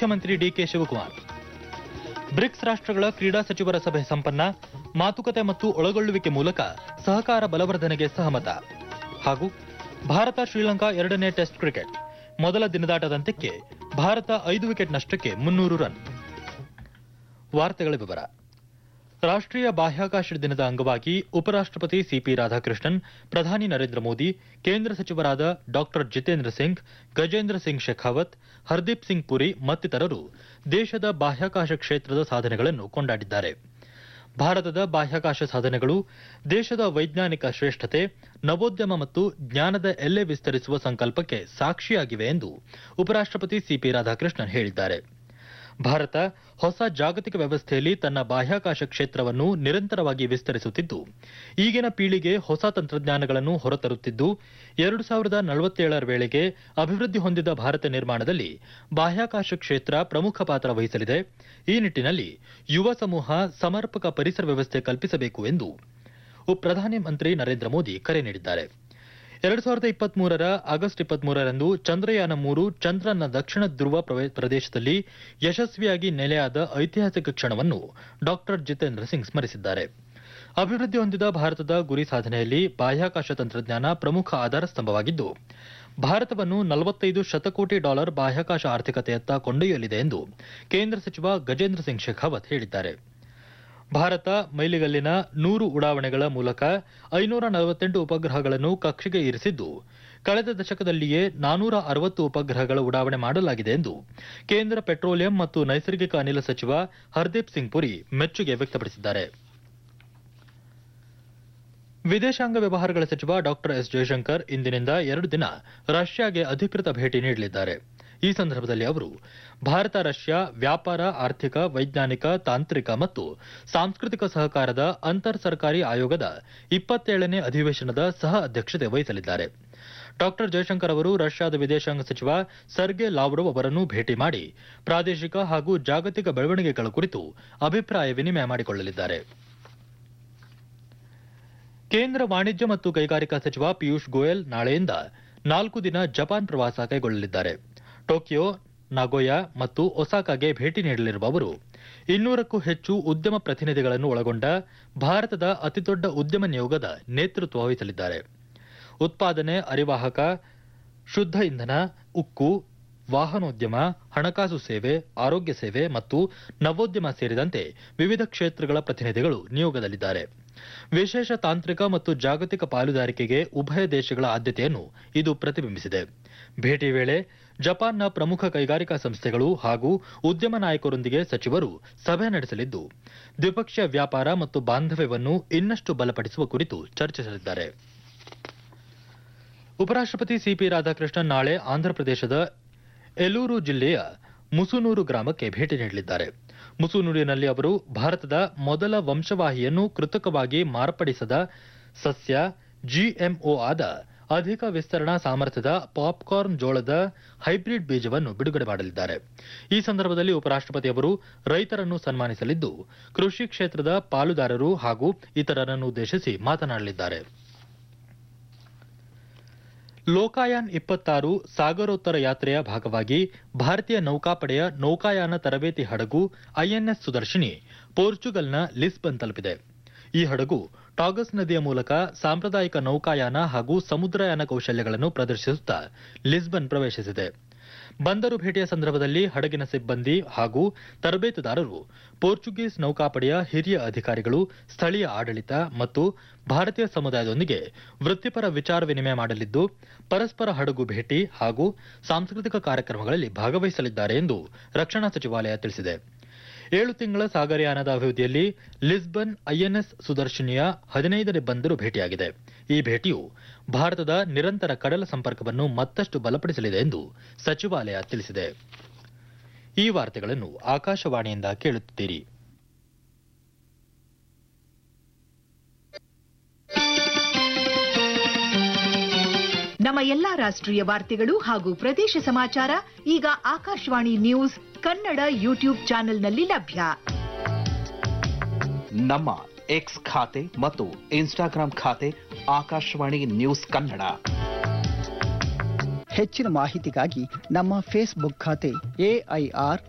ಮುಖ್ಯಮಂತ್ರಿ DK Shivakumar BRICS ರಾಷ್ಟ್ರಗಳ ಕ್ರೀಡಾ ಸಚಿವರ ಸಭೆ ಸಂಪನ್ನ ಮಾತುಕತೆ ಮತ್ತು ಒಳಗೊಳ್ಳುವಿಕೆ ಮೂಲಕ ಸಹಕಾರ ಬಲವರ್ಧನೆಗೆ ಸಹಮತ ಹಾಗೂ ಭಾರತ ಶ್ರೀಲಂಕಾ ಎರಡನೇ ಟೆಸ್ಟ್ ಕ್ರಿಕೆಟ್ ಮೊದಲ ದಿನದಾಟದಂತ್ಯಕ್ಕೆ ಭಾರತ ಐದು ವಿಕೆಟ್ ನಷ್ಟಕ್ಕೆ ಮುನ್ನೂರು ರನ್ ವಾರ್ತೆಗಳ ವಿವರ ರಾಷ್ಟ್ರೀಯ ಬಾಹ್ಯಾಕಾಶ ದಿನದ ಅಂಗವಾಗಿ ಉಪರಾಷ್ಟ್ರಪತಿ ಸಿಪಿ ರಾಧಾಕೃಷ್ಣನ್ ಪ್ರಧಾನಿ ನರೇಂದ್ರ ಮೋದಿ ಕೇಂದ್ರ ಸಚಿವರಾದ ಡಾಕ್ಟರ್ ಜಿತೇಂದ್ರ ಸಿಂಗ್ ಗಜೇಂದ್ರ ಸಿಂಗ್ ಶೆಖಾವತ್ ಹರ್ದೀಪ್ ಸಿಂಗ್ ಪುರಿ ಮತ್ತಿತರರು ದೇಶದ ಬಾಹ್ಯಾಕಾಶ ಕ್ಷೇತ್ರದ ಸಾಧನೆಗಳನ್ನು ಕೊಂಡಾಡಿದ್ದಾರೆ ಭಾರತದ ಬಾಹ್ಯಾಕಾಶ ಸಾಧನೆಗಳು ದೇಶದ ವೈಜ್ಞಾನಿಕ ಶ್ರೇಷ್ಠತೆ ನವೋದ್ಯಮ ಮತ್ತು ಜ್ಞಾನದ ಎಲ್ಲೆ ವಿಸ್ತರಿಸುವ ಸಂಕಲ್ಪಕ್ಕೆ ಸಾಕ್ಷಿಯಾಗಿವೆ ಎಂದು ಉಪರಾಷ್ಟ್ರಪತಿ ಸಿಪಿ ರಾಧಾಕೃಷ್ಣನ್ ಹೇಳಿದ್ದಾರೆ ಭಾರತ ಹೊಸ ಜಾಗತಿಕ ವ್ಯವಸ್ಥೆಯಲ್ಲಿ ತನ್ನ ಬಾಹ್ಯಾಕಾಶ ಕ್ಷೇತ್ರವನ್ನು ನಿರಂತರವಾಗಿ ವಿಸ್ತರಿಸುತ್ತಿದ್ದು ಈಗಿನ ಪೀಳಿಗೆ ಹೊಸ ತಂತ್ರಜ್ಞಾನಗಳನ್ನು ಹೊರತರುತ್ತಿದ್ದು ಎರಡು ಸಾವಿರದ ನಲವತ್ತೇಳರ ವೇಳೆಗೆ ಅಭಿವೃದ್ಧಿ ಹೊಂದಿದ ಭಾರತ ನಿರ್ಮಾಣದಲ್ಲಿ ಬಾಹ್ಯಾಕಾಶ ಕ್ಷೇತ್ರ ಪ್ರಮುಖ ಪಾತ್ರ ವಹಿಸಲಿದೆ ಈ ನಿಟ್ಟಿನಲ್ಲಿ ಯುವ ಸಮೂಹ ಸಮರ್ಪಕ ಪರಿಸರ ವ್ಯವಸ್ಥೆ ಕಲ್ಪಿಸಬೇಕು ಎಂದು ಪ್ರಧಾನಮಂತ್ರಿ ನರೇಂದ್ರ ಮೋದಿ ಕರೆ ನೀಡಿದ್ದಾರೆ ಎರಡು ಸಾವಿರದ ಇಪ್ಪತ್ಮೂರರ ಆಗಸ್ಟ್ ಇಪ್ಪತ್ಮೂರರಂದು ಚಂದ್ರಯಾನ ಮೂರು ಚಂದ್ರನ ದಕ್ಷಿಣ ಧ್ರುವ ಪ್ರವೆ- ಪ್ರದೇಶದಲ್ಲಿ ಯಶಸ್ವಿಯಾಗಿ ನೆಲೆಯಾದ ಐತಿಹಾಸಿಕ ಕ್ಷಣವನ್ನು ಡಾಕ್ಟರ್ ಜಿತೇಂದ್ರ ಸಿಂಗ್ ಸ್ಮರಿಸಿದ್ದಾರೆ ಅಭಿವೃದ್ಧಿ ಹೊಂದಿದ ಭಾರತದ ಗುರಿ ಸಾಧನೆಯಲ್ಲಿ ಬಾಹ್ಯಾಕಾಶ ತಂತ್ರಜ್ಞಾನ ಪ್ರಮುಖ ಆಧಾರ ಸ್ತಂಭವಾಗಿದ್ದು ಭಾರತವನ್ನು ನಲವತ್ತೈದು ಶತಕೋಟಿ ಡಾಲರ್ ಬಾಹ್ಯಾಕಾಶ ಆರ್ಥಿಕತೆಯತ್ತ ಕೊಂಡೊಯ್ಯಲಿದೆ ಎಂದು ಕೇಂದ್ರ ಸಚಿವ ಗಜೇಂದ್ರ ಸಿಂಗ್ ಶೇಖಾವತ್ ಹೇಳಿದ್ದಾರೆ ಭಾರತ ಮೈಲಿಗಲ್ಲಿನ ನೂರು ಉಡಾವಣೆಗಳ ಮೂಲಕ ಐನೂರ ನಲವತ್ತೆಂಟು ಉಪಗ್ರಹಗಳನ್ನು ಕಕ್ಷೆಗೆ ಇರಿಸಿದ್ದು ಕಳೆದ ದಶಕದಲ್ಲಿಯೇ ನಾನೂರ ಅರವತ್ತು ಉಪಗ್ರಹಗಳ ಉಡಾವಣೆ ಮಾಡಲಾಗಿದೆ ಎಂದು ಕೇಂದ್ರ ಪೆಟ್ರೋಲಿಯಂ ಮತ್ತು ನೈಸರ್ಗಿಕ ಅನಿಲ ಸಚಿವ ಹರ್ದೀಪ್ ಸಿಂಗ್ ಪುರಿ ಮೆಚ್ಚುಗೆ ವ್ಯಕ್ತಪಡಿಸಿದ್ದಾರೆ ವಿದೇಶಾಂಗ ವ್ಯವಹಾರಗಳ ಸಚಿವ ಡಾಕ್ಟರ್ ಎಸ್ ಜಯಶಂಕರ್ ಇಂದಿನಿಂದ ಎರಡು ದಿನ ರಷ್ಯಾಗೆ ಅಧಿಕೃತ ಭೇಟಿ ನೀಡಲಿದ್ದಾರೆ ಈ ಸಂದರ್ಭದಲ್ಲಿ ಅವರು ಭಾರತ ರಷ್ಯಾ ವ್ಯಾಪಾರ ಆರ್ಥಿಕ ವೈಜ್ಞಾನಿಕ ತಾಂತ್ರಿಕ ಮತ್ತು ಸಾಂಸ್ಕೃತಿಕ ಸಹಕಾರದ ಅಂತರ್ ಸರ್ಕಾರಿ ಆಯೋಗದ ಇಪ್ಪತ್ತೇಳನೇ ಅಧಿವೇಶನದ ಸಹ ಅಧ್ಯಕ್ಷತೆ ವಹಿಸಲಿದ್ದಾರೆ ಡಾಕ್ಟರ್ ಜಯಶಂಕರ್ ಅವರು ರಷ್ಯಾದ ವಿದೇಶಾಂಗ ಸಚಿವ ಸರ್ಗೆ ಲಾವ್ರೋವ್ ಅವರನ್ನು ಭೇಟಿ ಮಾಡಿ ಪ್ರಾದೇಶಿಕ ಹಾಗೂ ಜಾಗತಿಕ ಬೆಳವಣಿಗೆಗಳ ಕುರಿತು ಅಭಿಪ್ರಾಯ ವಿನಿಮಯ ಮಾಡಿಕೊಳ್ಳಲಿದ್ದಾರೆ ಕೇಂದ್ರ ವಾಣಿಜ್ಯ ಮತ್ತು ಕೈಗಾರಿಕಾ ಸಚಿವ ಪಿಯೂಷ್ ಗೋಯಲ್ ನಾಳೆಯಿಂದ ನಾಲ್ಕು ದಿನ ಜಪಾನ್ ಪ್ರವಾಸ ಕೈಗೊಳ್ಳಲಿದ್ದಾರೆ ಟೋಕಿಯೋ ನಾಗೋಯಾ ಮತ್ತು ಒಸಾಕಾಗೆ ಭೇಟಿ ನೀಡಲಿರುವ ಅವರು ಇನ್ನೂರಕ್ಕೂ ಹೆಚ್ಚು ಉದ್ಯಮ ಪ್ರತಿನಿಧಿಗಳನ್ನು ಒಳಗೊಂಡ ಭಾರತದ ಅತಿದೊಡ್ಡ ಉದ್ಯಮ ನಿಯೋಗದ ನೇತೃತ್ವ ವಹಿಸಲಿದ್ದಾರೆ ಉತ್ಪಾದನೆ ಅರಿವಾಹಕ ಶುದ್ಧ ಇಂಧನ ಉಕ್ಕು ವಾಹನೋದ್ಯಮ ಹಣಕಾಸು ಸೇವೆ ಆರೋಗ್ಯ ಸೇವೆ ಮತ್ತು ನವೋದ್ಯಮ ಸೇರಿದಂತೆ ವಿವಿಧ ಕ್ಷೇತ್ರಗಳ ಪ್ರತಿನಿಧಿಗಳು ನಿಯೋಗದಲ್ಲಿದ್ದಾರೆ ವಿಶೇಷ ತಾಂತ್ರಿಕ ಮತ್ತು ಜಾಗತಿಕ ಪಾಲುದಾರಿಕೆಗೆ ಉಭಯ ದೇಶಗಳ ಆದ್ಯತೆಯನ್ನು ಇದು ಪ್ರತಿಬಿಂಬಿಸಿದೆ ಭೇಟಿ ವೇಳೆ ಜಪಾನ್ನ ಪ್ರಮುಖ ಕೈಗಾರಿಕಾ ಸಂಸ್ಥೆಗಳು ಹಾಗೂ ಉದ್ಯಮ ನಾಯಕರೊಂದಿಗೆ ಸಚಿವರು ಸಭೆ ನಡೆಸಲಿದ್ದು ದ್ವಿಪಕ್ಷೀಯ ವ್ಯಾಪಾರ ಮತ್ತು ಬಾಂಧವ್ಯವನ್ನು ಇನ್ನಷ್ಟು ಬಲಪಡಿಸುವ ಕುರಿತು ಚರ್ಚಿಸಲಿದ್ದಾರೆ ಉಪರಾಷ್ಟ್ರಪತಿ ಸಿಪಿ ರಾಧಾಕೃಷ್ಣನ್ ನಾಳೆ ಆಂಧ್ರಪ್ರದೇಶದ ಎಲೂರು ಜಿಲ್ಲೆಯ ಮುಸುನೂರು ಗ್ರಾಮಕ್ಕೆ ಭೇಟಿ ನೀಡಲಿದ್ದಾರೆ ಮುಸುನೂರಿನಲ್ಲಿ ಅವರು ಭಾರತದ ಮೊದಲ ವಂಶವಾಹಿಯನ್ನು ಕೃತಕವಾಗಿ ಮಾರ್ಪಡಿಸದ ಸಸ್ಯ ಜಿಎಂಒ ಆದ ಅಧಿಕ ವಿಸ್ತರಣಾ ಸಾಮರ್ಥ್ಯದ ಪಾಪ್ಕಾರ್ನ್ ಜೋಳದ ಹೈಬ್ರಿಡ್ ಬೀಜವನ್ನು ಬಿಡುಗಡೆ ಮಾಡಲಿದ್ದಾರೆ ಈ ಸಂದರ್ಭದಲ್ಲಿ ಉಪರಾಷ್ಟ್ರಪತಿ ಅವರು ರೈತರನ್ನು ಸನ್ಮಾನಿಸಲಿದ್ದು ಕೃಷಿ ಕ್ಷೇತ್ರದ ಪಾಲುದಾರರು ಹಾಗೂ ಇತರರನ್ನು ಉದ್ದೇಶಿಸಿ ಮಾತನಾಡಲಿದ್ದಾರೆ ಲೋಕಾಯಾನ್ ಇಪ್ಪತ್ತಾರು ಸಾಗರೋತ್ತರ ಯಾತ್ರೆಯ ಭಾಗವಾಗಿ ಭಾರತೀಯ ನೌಕಾಪಡೆಯ ನೌಕಾಯಾನ ತರಬೇತಿ ಹಡಗು ಐಎನ್ಎಸ್ ಸುದರ್ಶಿನಿ ಪೋರ್ಚುಗಲ್ನ ಲಿಸ್ಬನ್ ತಲುಪಿದೆ ಈ ಹಡಗು ಟಾಗಸ್ ನದಿಯ ಮೂಲಕ ಸಾಂಪ್ರದಾಯಿಕ ನೌಕಾಯಾನ ಹಾಗೂ ಸಮುದ್ರಯಾನ ಕೌಶಲ್ಯಗಳನ್ನು ಪ್ರದರ್ಶಿಸುತ್ತಾ ಲಿಸ್ಬನ್ ಪ್ರವೇಶಿಸಿದೆ ಬಂದರು ಭೇಟಿಯ ಸಂದರ್ಭದಲ್ಲಿ ಹಡಗಿನ ಸಿಬ್ಬಂದಿ ಹಾಗೂ ತರಬೇತುದಾರರು ಪೋರ್ಚುಗೀಸ್ ನೌಕಾಪಡೆಯ ಹಿರಿಯ ಅಧಿಕಾರಿಗಳು ಸ್ಥಳೀಯ ಆಡಳಿತ ಮತ್ತು ಭಾರತೀಯ ಸಮುದಾಯದೊಂದಿಗೆ ವೃತ್ತಿಪರ ವಿಚಾರ ವಿನಿಮಯ ಮಾಡಲಿದ್ದು ಪರಸ್ಪರ ಹಡಗು ಭೇಟಿ ಹಾಗೂ ಸಾಂಸ್ಕೃತಿಕ ಕಾರ್ಯಕ್ರಮಗಳಲ್ಲಿ ಭಾಗವಹಿಸಲಿದ್ದಾರೆ ಎಂದು ರಕ್ಷಣಾ ಸಚಿವಾಲಯ ತಿಳಿಸಿದೆ ಏಳು ತಿಂಗಳ ಸಾಗರಯಾನದ ಅವಧಿಯಲ್ಲಿ ಲಿಸ್ಬನ್ ಐಎನ್ಎಸ್ ಸುದರ್ಶಿನಿಯ ಹದಿನೈದನೇ ಬಂದರು ಭೇಟಿಯಾಗಿದೆ ಈ ಭೇಟಿಯು ಭಾರತದ ನಿರಂತರ ಕಡಲ ಸಂಪರ್ಕವನ್ನು ಮತ್ತಷ್ಟು ಬಲಪಡಿಸಲಿದೆ ಎಂದು ಸಚಿವಾಲಯ ತಿಳಿಸಿದೆ ಈ ವಾರ್ತೆಗಳನ್ನು ಆಕಾಶವಾಣಿಯಿಂದ ಕೇಳುತ್ತಿದ್ದೀರಿ ನಮ್ಮ ಎಲ್ಲಾ ರಾಷ್ಟ್ರೀಯ ವಾರ್ತೆಗಳು ಹಾಗೂ ಪ್ರದೇಶ ಸಮಾಚಾರ ಈಗ ಆಕಾಶವಾಣಿ ನ್ಯೂಸ್ ಕನ್ನಡ ಯೂಟ್ಯೂಬ್ ಚಾನೆಲ್ನಲ್ಲಿ ಲಭ್ಯ ನಮ್ಮ ಎಕ್ಸ್ ಖಾತೆ ಮತ್ತು ಇನ್ಸ್ಟಾಗ್ರಾಂ ಖಾತೆ ಆಕಾಶವಾಣಿ ನ್ಯೂಸ್ ಕನ್ನಡ ಹೆಚ್ಚಿನ ಮಾಹಿತಿಗಾಗಿ ನಮ್ಮ ಫೇಸ್ಬುಕ್ ಖಾತೆ ಎಐಆರ್